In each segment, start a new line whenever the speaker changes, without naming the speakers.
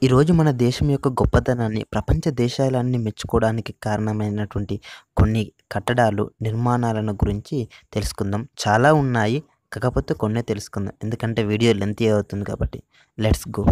ఈరోజు మన దేశం యొక్క గొప్పతనాన్ని ప్రపంచ దేశాలన్నీ మెచ్చుకోవడానికి కారణమైనటువంటి కొన్ని కట్టడాలు, నిర్మాణాలను గురించి తెలుసుకుందాం. చాలా ఉన్నాయి. కాకపోతే కొన్నే తెలుసుకుందాం. ఎందుకంటే వీడియో లెంతీ అవుతుంది కాబట్టి. Let's go.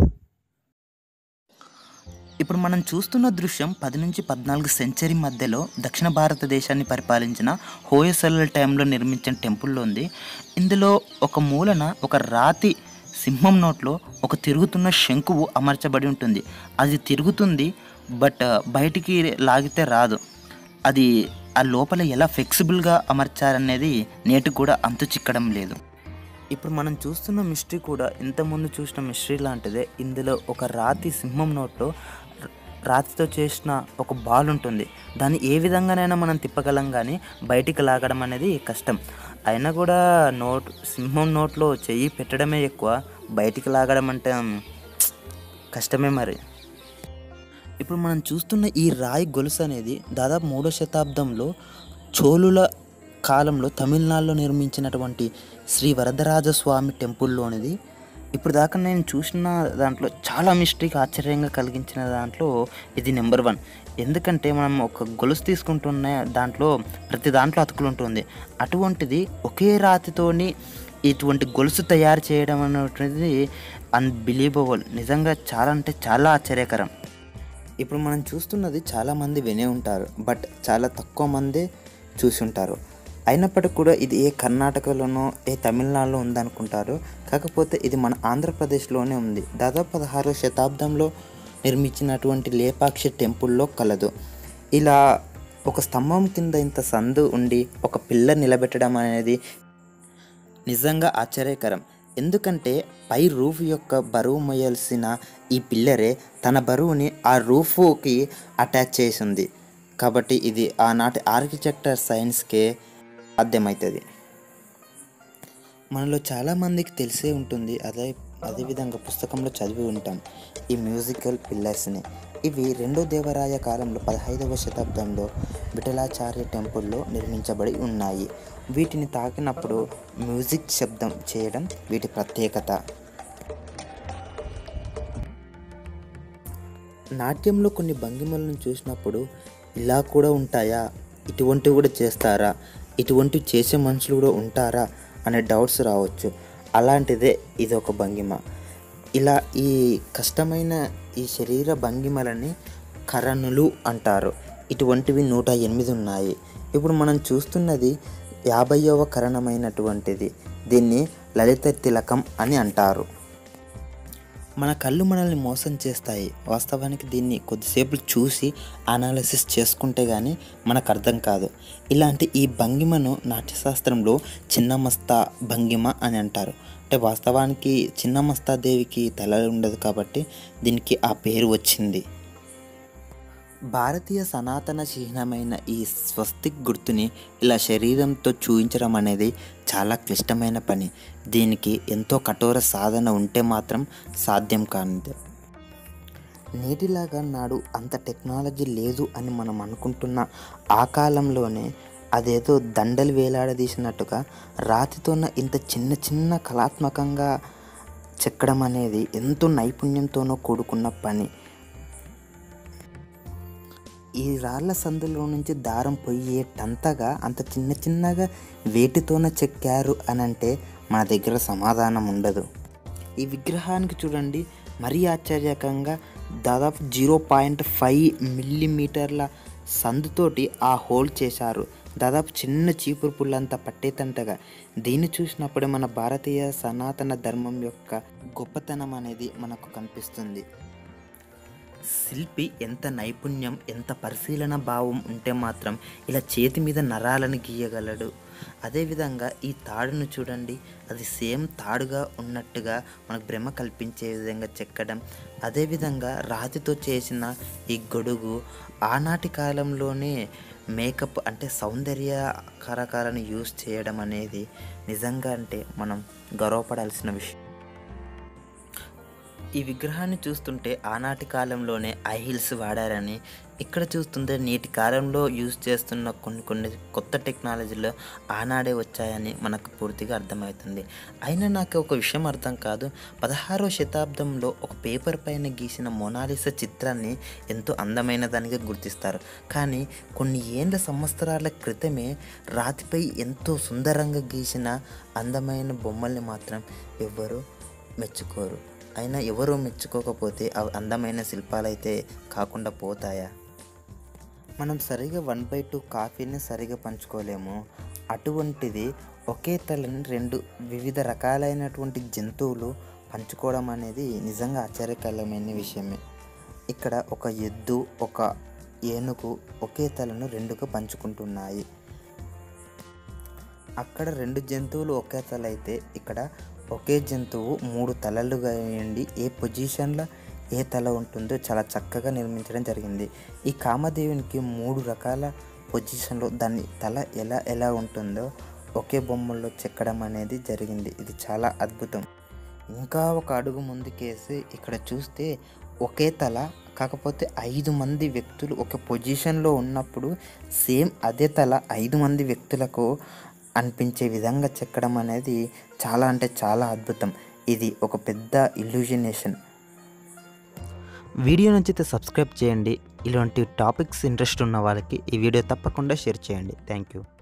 ఇప్పుడు మనం చూస్తున్న దృశ్యం 10-14 సెంచరీ మధ్యలో దక్షిణ భారతదేశాన్ని పరిపాలించిన హోయసల టైంలో నిర్మించిన టెంపుల్లో ఉంది. ఇందులో ఒక మూలన ఒక రాతి సింహం నోట్లో ఒక తిరుగుతున్న శంకువు అమర్చబడి ఉంటుంది. అది తిరుగుతుంది. బట్ బయటికి లాగితే రాదు. అది ఆ లోపల ఎలా ఫ్లెక్సిబుల్‌గా అమర్చారనేది నేటికి కూడా అంతు చిక్కడం లేదు. ఇప్పుడు మనం చూస్తున్న మిస్టరీ కూడా ఇంతకుముందు చూసిన మిస్టరీ లాంటిదే. ఇందులో ఒక రాతి సింహం నోట్లో రాతితో చేసిన ఒక బాల్ ఉంటుంది. దాన్ని ఏ విధంగానైనా మనం తిప్పగలం గానీ బయటికి లాగడం అనేది కష్టం. అయినా కూడా నోట్ సింహం నోట్లో చెయ్యి పెట్టడమే ఎక్కువ. బయటికి లాగడం అంటే కష్టమే మరి. ఇప్పుడు మనం చూస్తున్న ఈ రాయి గొలుసు అనేది దాదాపు మూడో శతాబ్దంలో చోళుల కాలంలో తమిళనాడులో నిర్మించినటువంటి శ్రీ వరదరాజస్వామి టెంపుల్‌లోనిది. ఇప్పుడు దాకా నేను చూసిన దాంట్లో చాలా మిస్టరీకి ఆశ్చర్యంగా కలిగించిన దాంట్లో ఇది నెంబర్ 1. ఎందుకంటే మనం ఒక గొలుసు తీసుకుంటున్న దాంట్లో ప్రతి దాంట్లో అతుకులు ఉంటుంది. అటువంటిది ఒకే రాతితోని ఇటువంటి గొలుసు తయారు చేయడం అనేటువంటిది అన్‌బిలీవబుల్. నిజంగా చాలా అంటే చాలా ఆశ్చర్యకరం. ఇప్పుడు మనం చూస్తున్నది చాలామంది వినే ఉంటారు. బట్ చాలా తక్కువ మందే చూసుంటారు. అయినప్పటికి కూడా ఇది ఏ కర్ణాటకలోనో, ఏ తమిళనాడులో ఉందనుకుంటారు. కాకపోతే ఇది మన ఆంధ్రప్రదేశ్‌లోనే ఉంది. దాదాపు 16వ శతాబ్దంలో నిర్మించినటువంటి లేపాక్షి టెంపుల్‌లో కలదు. ఇలా ఒక స్తంభం కింద ఇంత సందు ఉండి ఒక పిల్లర్ నిలబెట్టడం అనేది నిజంగా ఆశ్చర్యకరం. ఎందుకంటే పై రూఫ్ యొక్క బరువు మోయాల్సిన ఈ పిల్లరే తన బరువుని ఆ రూఫ్‌కి అటాచ్ చేసుంది. కాబట్టి ఇది ఆనాటి ఆర్కిటెక్చర్ సైన్స్‌కే సాధ్యమైతది. మనలో చాలామందికి తెలిసే ఉంటుంది. అదే అదే విధంగా పుస్తకంలో చదివి ఉంటాం. ఈ మ్యూజికల్ పిల్లర్స్‌ని. ఇవి రెండో దేవరాయ కాలంలో 15వ శతాబ్దంలో విఠలాచార్య టెంపుల్‌లో నిర్మించబడి ఉన్నాయి. వీటిని తాకినప్పుడు మ్యూజిక్ శబ్దం చేయడం వీటి ప్రత్యేకత. నాట్యంలో కొన్ని భంగిమలను చూసినప్పుడు ఇలా కూడా ఉంటాయా? ఇటువంటివి కూడా చేస్తారా? ఇటువంటివి చేసే మనుషులు కూడా ఉంటారా? అనే డౌట్స్ రావచ్చు. అలాంటిదే ఇదొక భంగిమ. ఇలా ఈ కష్టమైన ఈ శరీర భంగిమలని కరణులు అంటారు. ఇటువంటివి 108 ఉన్నాయి. ఇప్పుడు మనం చూస్తున్నది 50వ కరణమైనటువంటిది. దీన్ని లలిత తిలకం అని అంటారు. మన కళ్ళు మనల్ని మోసం చేస్తాయి. వాస్తవానికి దీన్ని కొద్దిసేపు చూసి అనాలిసిస్ చేసుకుంటే గానీ మనకర్థం కాదు. ఇలాంటి ఈ భంగిమను నాట్యశాస్త్రంలో చిన్నమస్తా భంగిమ అని అంటారు. అంటే వాస్తవానికి చిన్నమస్తాదేవికి తల ఉండదు కాబట్టి దీనికి ఆ పేరు వచ్చింది. భారతీయ సనాతన చిహ్నమైన ఈ స్వస్తిక్ గుర్తుని ఇలా శరీరంతో చూయించడం అనేది చాలా క్లిష్టమైన పని. దీనికి ఎంతో కఠోర సాధన ఉంటే మాత్రం సాధ్యం కానిది. నేటిలాగా నాడు అంత టెక్నాలజీ లేదు అని మనం అనుకుంటున్న ఆ కాలంలోనే అదేదో దండలు వేలాడదీసినట్టుగా రాతితోన ఇంత చిన్న చిన్న కళాత్మకంగా చెక్కడం అనేది ఎంతో నైపుణ్యంతోనో కూడుకున్న పని. ఈ రాళ్ళ సందులో నుంచి దారం పొయ్యేటంతగా అంత చిన్న చిన్నగా వేటితోన చెక్కారు అనంటే మన దగ్గర సమాధానం ఉండదు. ఈ విగ్రహానికి చూడండి మరీ ఆశ్చర్యకంగా దాదాపు 0.5 మిల్లీమీటర్ల సందుతోటి ఆ హోల్ చేశారు. దాదాపు చిన్న చీపురు పుల్లంత పట్టేటంతగా. దీన్ని చూసినప్పుడే మన భారతీయ సనాతన ధర్మం యొక్క గొప్పతనం అనేది మనకు కనిపిస్తుంది. శిల్పి ఎంత నైపుణ్యం, ఎంత పరిశీలన భావం ఉంటే మాత్రం ఇలా చేతి మీద నరాలను గీయగలడు. అదేవిధంగా ఈ తాడును చూడండి. అది సేమ్ తాడుగా ఉన్నట్టుగా మనకు భ్రమ కల్పించే విధంగా చెక్కడం. అదేవిధంగా రాతితో చేసిన ఈ గొడుగు ఆనాటి కాలంలోనే మేకప్ అంటే సౌందర్య కారకాలను యూజ్ చేయడం అనేది నిజంగా అంటే మనం గర్వపడాల్సిన విషయం. ఈ విగ్రహాన్ని చూస్తుంటే ఆనాటి కాలంలోనే ఐ హిల్స్ వాడారని ఇక్కడ చూస్తుంటే నేటి కాలంలో యూజ్ చేస్తున్న కొన్ని కొన్ని కొత్త టెక్నాలజీలు ఆనాడే వచ్చాయని మనకు పూర్తిగా అర్థమవుతుంది అయినా నాకు ఒక విషయం అర్థం కాదు పదహారో శతాబ్దంలో ఒక పేపర్ పైన గీసిన మొనాలిసా చిత్రాన్ని ఎంతో అందమైనదానిగా గుర్తిస్తారు కానీ కొన్ని ఏండ్ల సంవత్సరాల క్రితమే రాతిపై ఎంతో సుందరంగా గీసిన అందమైన బొమ్మల్ని మాత్రం ఎవ్వరూ మెచ్చుకోరు అయినా ఎవరూ మెచ్చుకోకపోతే అవి అందమైన శిల్పాలైతే కాకుండా పోతాయా మనం సరిగా వన్ బై టూ కాఫీని సరిగా పంచుకోలేము అటువంటిది ఒకే తలని రెండు వివిధ రకాలైనటువంటి జంతువులు పంచుకోవడం అనేది నిజంగా ఆశ్చర్యకరమైన విషయమే ఇక్కడ ఒక ఎద్దు ఒక ఏనుగు ఒకే తలను రెండుగా పంచుకుంటున్నాయి అక్కడ రెండు జంతువులు ఒకే తల అయితే ఇక్కడ ఒకే జంతువు మూడు తలలుగా ఉండి ఏ పొజిషన్లో ఏ తల ఉంటుందో చాలా చక్కగా నిర్మించడం జరిగింది ఈ కామదేవునికి మూడు రకాల పొజిషన్లో దాని తల ఎలా ఎలా ఉంటుందో ఒకే బొమ్మల్లో చెక్కడం అనేది జరిగింది ఇది చాలా అద్భుతం ఇంకా ఒక అడుగు ముందుకేసి ఇక్కడ చూస్తే ఒకే తల కాకపోతే ఐదు మంది వ్యక్తులు ఒక పొజిషన్లో ఉన్నప్పుడు సేమ్ అదే తల ఐదు మంది వ్యక్తులకు అనిపించే విధంగా చెక్కడం అనేది చాలా అంటే చాలా అద్భుతం ఇది ఒక పెద్ద ఇల్యూజినేషన్
వీడియో నచ్చితే సబ్స్క్రైబ్ చేయండి ఇలాంటి టాపిక్స్ ఇంట్రెస్ట్ ఉన్న వాళ్ళకి ఈ వీడియో తప్పకుండా షేర్ చేయండి థ్యాంక్ యూ